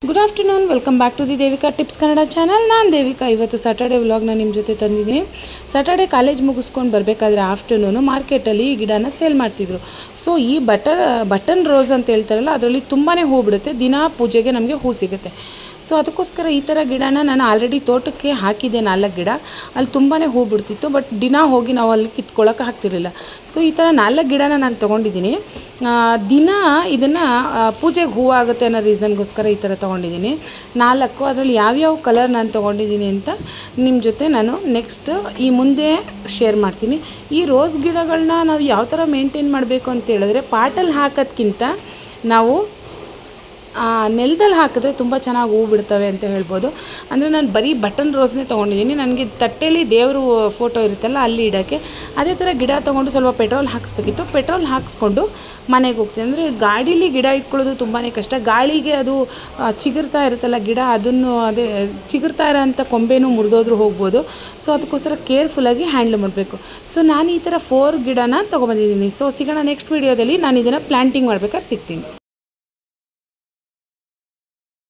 good afternoon welcome back to the Devika tips Kannada channel ನಾನು ದೇವಿಕಾ ಇವತ್ತು Saturday ವ್ಲಾಗ್ನ ನಿಮ್ಮ ಜೊತೆ ತಂದಿದ್ದೀನಿ ಸ್ಯಾಟರ್ಡೆ ಕಾಲೇಜ್ ಮುಗಿಸ್ಕೊಂಡು ಬರಬೇಕಾದ್ರೆ ಆಫ್ಟರ್ನೂನು ಮಾರ್ಕೆಟಲ್ಲಿ ಈ ಗಿಡನ ಸೇಲ್ ಮಾಡ್ತಿದ್ರು ಸೊ ಈ ಬಟನ್ ಬಟನ್ ರೋಸ್ ಅಂತ ಹೇಳ್ತಾರಲ್ಲ ಅದರಲ್ಲಿ ತುಂಬಾ ಹೂ ಬಿಡುತ್ತೆ ದಿನಾ ಪೂಜೆಗೆ ನಮಗೆ ಹೂ ಸಿಗುತ್ತೆ ಸೊ ಅದಕ್ಕೋಸ್ಕರ ಈ ಥರ ಗಿಡನ ನಾನು ಆಲ್ರೆಡಿ ತೋಟಕ್ಕೆ ಹಾಕಿದ್ದೆ ನಾಲ್ಕು ಗಿಡ ಅಲ್ಲಿ ತುಂಬಾ ಹೂ ಬಿಡ್ತಿತ್ತು ಬಟ್ ದಿನ ಹೋಗಿ ನಾವು ಅಲ್ಲಿ ಕಿತ್ಕೊಳ್ಳೋಕೆ ಆಗ್ತಿರಲಿಲ್ಲ ಸೊ ಈ ಥರ ನಾಲ್ಕು ಗಿಡನ ನಾನು ತೊಗೊಂಡಿದ್ದೀನಿ ಆ, ದಿನ ಇದನ್ನು ಪೂಜೆಗೆ ಹೂವಾಗುತ್ತೆ ಅನ್ನೋ ರೀಸನ್ಗೋಸ್ಕರ ಈ ಥರ ತೊಗೊಂಡಿದ್ದೀನಿ ನಾಲ್ಕು ಅದರಲ್ಲಿ ಯಾವ್ಯಾವ ಕಲರ್ ನಾನು ತೊಗೊಂಡಿದ್ದೀನಿ ಅಂತ ನಿಮ್ಮ ಜೊತೆ ನಾನು ನೆಕ್ಸ್ಟ್ ಈ ಮುಂದೆ ಶೇರ್ ಮಾಡ್ತೀನಿ ಈ ರೋಸ್ ಗಿಡಗಳನ್ನ ನಾವು ಯಾವ ಥರ ಮೇಂಟೈನ್ ಮಾಡಬೇಕು ಅಂತ ಹೇಳಿದ್ರೆ ಪಾಟಲ್ಲಿ ಹಾಕೋದ್ಕಿಂತ ನಾವು ನೆಲದಲ್ಲಿ ಹಾಕಿದ್ರೆ ತುಂಬ ಚೆನ್ನಾಗಿ ಹೂ ಬಿಡ್ತವೆ ಅಂತ ಹೇಳ್ಬೋದು ಅಂದರೆ ನಾನು ಬರೀ ಬಟನ್ ರೋಸ್ನೇ ತೊಗೊಂಡಿದ್ದೀನಿ ನನಗೆ ತಟ್ಟೆಯಲ್ಲಿ ದೇವರು ಫೋಟೋ ಇರುತ್ತಲ್ಲ ಅಲ್ಲಿ ಇಡೋಕ್ಕೆ ಅದೇ ಥರ ಗಿಡ ತೊಗೊಂಡು ಸ್ವಲ್ಪ ಪೆಟ್ರೋಲ್ ಹಾಕಿಸ್ಬೇಕಿತ್ತು ಪೆಟ್ರೋಲ್ ಹಾಕಿಸ್ಕೊಂಡು ಮನೆಗೆ ಹೋಗ್ತೀನಿ ಅಂದರೆ ಗಾಡೀಲಿ ಗಿಡ ಇಟ್ಕೊಳ್ಳೋದು ತುಂಬಾ ಕಷ್ಟ ಗಾಳಿಗೆ ಅದು ಆ, ಚಿಗುರ್ತಾ ಇರುತ್ತಲ್ಲ ಗಿಡ ಅದನ್ನು ಅದೇ ಚಿಗುರ್ತಾ ಇರೋಂಥ ಕೊಂಬೆನೂ ಮುರಿದೋದ್ರೂ ಹೋಗ್ಬೋದು ಸೊ ಅದಕ್ಕೋಸ್ಕರ ಕೇರ್ಫುಲ್ಲಾಗಿ ಹ್ಯಾಂಡ್ಲ್ ಮಾಡಬೇಕು ಸೊ ನಾನು ಈ ಥರ ಫೋರ್ ಗಿಡನ ತೊಗೊಬಂದಿದ್ದೀನಿ ಸೊ ಸಿಗೋಣ ನೆಕ್ಸ್ಟ್ ವೀಡಿಯೋದಲ್ಲಿ ನಾನು ಇದನ್ನು ಪ್ಲ್ಯಾಂಟಿಂಗ್ ಮಾಡ್ಬೇಕಾದ್ರೆ ಸಿಗ್ತೀನಿ